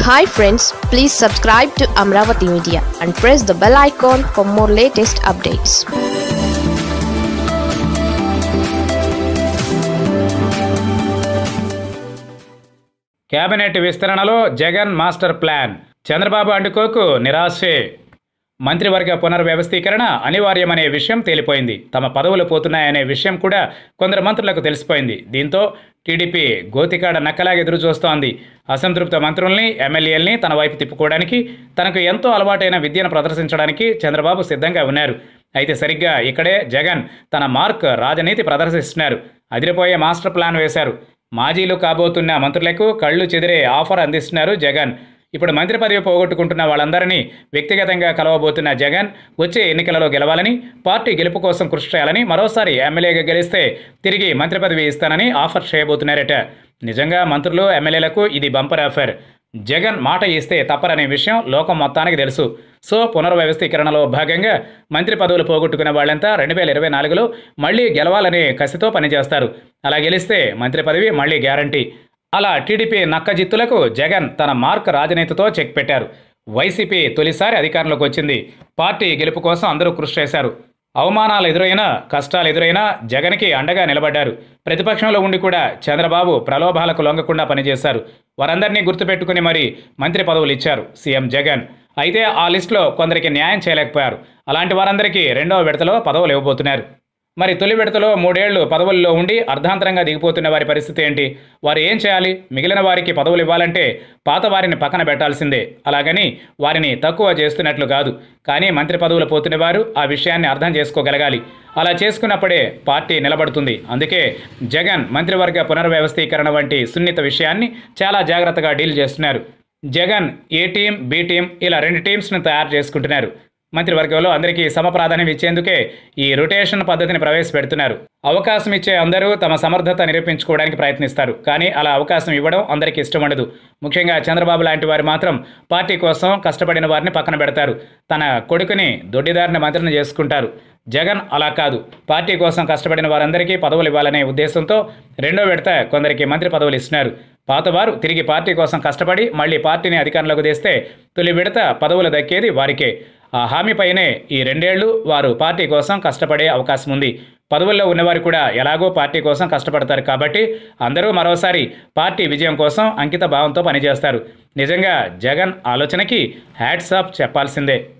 hi friends please subscribe to Amaravati media and press the bell icon for more latest updates cabinet విస్తరణలో Jagan master plan Chandrababu అండుకోకు నిరాశే మంత్రివర్గ పునర్వ్యవస్థీకరణ అనివార్యమనే విషయం తేలిపోయింది తమ పదవులు పోతున్నాయనే విషయం కూడా కొందరు మంత్రులకు తెలిసిపోయింది దీంతో టీడీపీ గోతికాడ నక్కలాగా ఎదురు చూస్తోంది అసంతృప్త మంత్రుల్ని ఎమ్మెల్యేల్ని తన వైపు తిప్పుకోవడానికి తనకు ఎంతో అలవాటైన విద్యను ప్రదర్శించడానికి చంద్రబాబు సిద్ధంగా ఉన్నారు అయితే సరిగ్గా ఇక్కడే జగన్ తన మార్క్ రాజనీతి ప్రదర్శిస్తున్నారు అదిరిపోయే మాస్టర్ ప్లాన్ వేశారు మాజీలు కాబోతున్న మంత్రులకు కళ్ళు చెదిరే ఆఫర్ అందిస్తున్నారు జగన్ ఇప్పుడు మంత్రి పదవి పోగొట్టుకుంటున్న వాళ్ళందరినీ వ్యక్తిగతంగా కలవబోతున్న జగన్ వచ్చే ఎన్నికలలో గెలవాలని పార్టీ గెలుపు కోసం కృషి చేయాలని మరోసారి ఎమ్మెల్యేగా గెలిస్తే తిరిగి మంత్రి పదవి ఇస్తానని ఆఫర్ చేయబోతున్నారట నిజంగా మంత్రులు ఎమ్మెల్యేలకు ఇది బంపర్ ఆఫర్ జగన్ మాట ఇస్తే తప్పరనే విషయం లోకం మొత్తానికి తెలుసు సో పునర్వ్యవస్థీకరణలో భాగంగా మంత్రి పదవులు పోగొట్టుకున్న వాళ్ళంతా రెండు వేల ఇరవై నాలుగులో మళ్ళీ గెలవాలనే కసితో పనిచేస్తారు అలా గెలిస్తే మంత్రి పదవి మళ్ళీ గ్యారంటీ అలా టీడీపీ నక్కజిత్తులకు జగన్ తన మార్క్ రాజనీతితో చెక్ పెట్టారు వైసీపీ తొలిసారి అధికారంలోకి వచ్చింది పార్టీ గెలుపు కోసం అందరూ కృషి చేశారు అవమానాలు ఎదురైనా కష్టాలు ఎదురైనా జగన్కి అండగా నిలబడ్డారు ప్రతిపక్షంలో ఉండి కూడా చంద్రబాబు ప్రలోభాలకు లొంగకుండా పనిచేశారు వారందరినీ గుర్తుపెట్టుకుని మరి మంత్రి పదవులు ఇచ్చారు సీఎం జగన్ అయితే ఆ లిస్టులో కొందరికి న్యాయం చేయలేకపోయారు అలాంటి వారందరికీ రెండవ విడతలో పదవులు ఇవ్వబోతున్నారు మరి తొలి విడతలో మూడేళ్లు పదవుల్లో ఉండి అర్ధాంతరంగా దిగిపోతున్న వారి పరిస్థితి ఏంటి వారు ఏం చేయాలి మిగిలిన వారికి పదవులు ఇవ్వాలంటే పాత వారిని పక్కన పెట్టాల్సిందే అలాగని వారిని తక్కువ చేస్తున్నట్లు కాదు కానీ మంత్రి పదవులు పోతున్న వారు ఆ విషయాన్ని అర్థం చేసుకోగలగాలి అలా చేసుకున్నప్పుడే పార్టీ నిలబడుతుంది అందుకే జగన్ మంత్రివర్గ పునర్వ్యవస్థీకరణ వంటి సున్నిత విషయాన్ని చాలా జాగ్రత్తగా డీల్ చేస్తున్నారు Jagan A team B team ఇలా రెండు టీమ్స్ను తయారు చేసుకుంటున్నారు మంత్రివర్గంలో అందరికీ సమప్రాధాన్యం ఇచ్చేందుకే ఈ రొటేషన్ పద్ధతిని ప్రవేశపెడుతున్నారు అవకాశం ఇచ్చే అందరూ తమ సమర్థత నిరూపించుకోవడానికి ప్రయత్నిస్తారు కానీ అలా అవకాశం ఇవ్వడం అందరికీ ఇష్టం ఉండదు ముఖ్యంగా చంద్రబాబు లాంటి వారు మాత్రం పార్టీ కోసం కష్టపడిన వారిని పక్కన పెడతారు తన కొడుకుని దొడ్డిదారిని మంత్రిని చేసుకుంటారు జగన్ అలా కాదు పార్టీ కోసం కష్టపడిన వారందరికీ పదవులు ఇవ్వాలనే ఉద్దేశంతో రెండో విడత కొందరికి మంత్రి పదవులు ఇస్తున్నారు పాతవారు తిరిగి పార్టీ కోసం కష్టపడి మళ్ళీ పార్టీని అధికారంలోకి తెస్తే తొలి విడత పదవులు దక్కేది వారికే ఆ హామీపైనే ఈ రెండేళ్లు వారు పార్టీ కోసం కష్టపడే అవకాశం ఉంది పదవుల్లో ఉన్నవారు కూడా ఎలాగో పార్టీ కోసం కష్టపడతారు కాబట్టి అందరూ మరోసారి పార్టీ విజయం కోసం అంకిత భావంతో పనిచేస్తారు నిజంగా జగన్ ఆలోచనకి హ్యాట్స్ ఆఫ్ చెప్పాల్సిందే